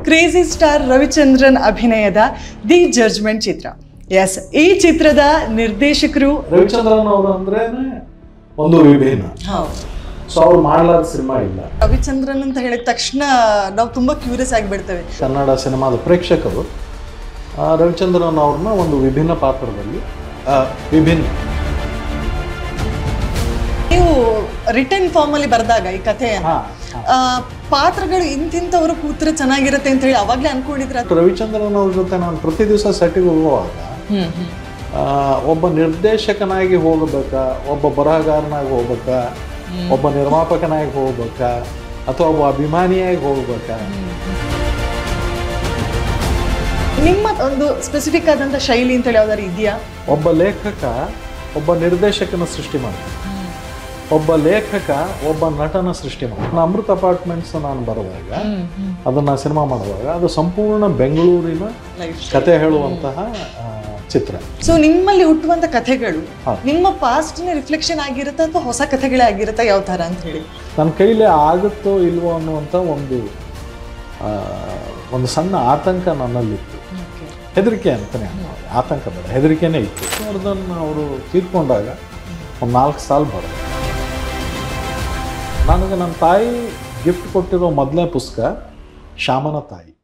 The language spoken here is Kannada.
ಕ್ರೇಜಿ ಸ್ಟಾರ್ ರವಿಚಂದ್ರನ್ ಅಭಿನಯದ ದಿ ಜಡ್ಜ್ಮೆಂಟ್ ಚಿತ್ರ ಎಸ್ ಈ ಚಿತ್ರದ ನಿರ್ದೇಶಕರು ರವಿಚಂದ್ರನ್ ಅವರು ಅಂದ್ರೆ ಒಂದು ವಿಭಿನ್ನ ಸೊ ಅವ್ರು ಮಾಡಲಾದ ಸಿನಿಮಾ ಇಲ್ಲ ರವಿಚಂದ್ರನ್ ಅಂತ ಹೇಳಿದ ತಕ್ಷಣ ನಾವು ತುಂಬಾ ಕ್ಯೂರಿಯಸ್ ಆಗಿಬಿಡ್ತೇವೆ ಕನ್ನಡ ಸಿನಿಮಾದ ಪ್ರೇಕ್ಷಕರು ಆ, ರವಿಚಂದ್ರನ್ ಅವ್ರನ್ನ ಒಂದು ವಿಭಿನ್ನ ಪಾತ್ರದಲ್ಲಿ ಆ, ವಿಭಿನ್ನ ನೀವು ರಿಟರ್ನ್ ಫಾರ್ಮ್ ಅಲ್ಲಿ ಬರೆದಾಗ ಈ ಕಥೆಯನ್ನ ಹಾ, ಆ, ಪಾತ್ರಗಳು ಇಂತಿಂತವರು ಕೂತ್ರೆ ಚೆನ್ನಾಗಿರುತ್ತೆ ಅಂತ ಹೇಳಿ ಅವಾಗ್ಲೇ ಅನ್ಕೊಂಡಿದ್ರ ರವಿಚಂದ್ರನ್ ಅವ್ರ ಜೊತೆ ನಾನು ಪ್ರತಿ ದಿವಸ ಸೆಟ್ಟಿಗೆ ಹೋಗುವಾಗ ಆ, ಒಬ್ಬ ನಿರ್ದೇಶಕನಾಗಿ ಹೋಗಬೇಕಾ ಒಬ್ಬ ಬರಹಗಾರನಾಗಿ ಹೋಗ್ಬೇಕಾ ಒಬ್ಬ ನಿರ್ಮಾಪಕನಾಗಿ ಹೋಗ್ಬೇಕಾ ಅಥವಾ ಒಬ್ಬ ಅಭಿಮಾನಿಯಾಗಿ ಹೋಗ್ಬೇಕಾ ನಿಮ್ಮ ಒಂದು ಸ್ಪೆಸಿಫಿಕ್ ಆದಂತ ಶೈಲಿ ಅಂತ ಹೇಳಿ ಯಾವ್ದಾರು ಇದೆಯಾ ಒಬ್ಬ ಲೇಖಕ ಒಬ್ಬ ನಿರ್ದೇಶಕನ ಸೃಷ್ಟಿ ಮಾಡ್ತಾನೆ ಒಬ್ಬ ಲೇಖಕ ಒಬ್ಬ ನಟನ ಸೃಷ್ಟಿ ಮಾಡ್ತಾನೆ ನಾನು ಅಮೃತ ಅಪಾರ್ಟ್ಮೆಂಟ್ಸ್ ನಾನು ಬರುವಾಗ ಅದನ್ನ ಸಿನಿಮಾ ಮಾಡುವಾಗ ಅದು ಸಂಪೂರ್ಣ ಬೆಂಗಳೂರಿನ ಕತೆ ಹೇಳುವಂತಹ ಆ, ಚಿತ್ರ ಸೊ ನಿಮ್ಮಲ್ಲಿ ಹುಟ್ಟುವಂತ ಕಥೆಗಳು ಹೌದು. ನಿಮ್ಮ ಪಾಸ್ಟ್ ರಿಫ್ಲೆಕ್ಷನ್ ಆಗಿರುತ್ತಾ ಅಥವಾ ಹೊಸ ಕಥೆಗಳೇ ಆಗಿರುತ್ತಾ ಯಾವ ತರ ಅಂತ ಹೇಳಿ ನನ್ನ ಕೈಲಿ ಆಗುತ್ತೋ ಇಲ್ವೋ ಅನ್ನುವಂಥ ಒಂದು ಆ, ಒಂದು ಸಣ್ಣ ಆತಂಕ ನನ್ನಲ್ಲಿತ್ತು ಹೆದರಿಕೆ ಅಂತಲೇ ಆತಂಕ ಬೇಡ ಹೆದರಿಕೆನೇ ಇತ್ತು ವರ್ಧನ್ ಅವರು ತೀರ್ಕೊಂಡಾಗ ಒಂದು ನಾಲ್ಕು ಸಾಲ ಬರೋದು ನನಗೆ ನನ್ನ ತಾಯಿ ಗಿಫ್ಟ್ ಕೊಟ್ಟಿರೋ ಮೊದಲನೇ ಪುಸ್ತಕ ಶ್ಯಾಮನ ತಾಯಿ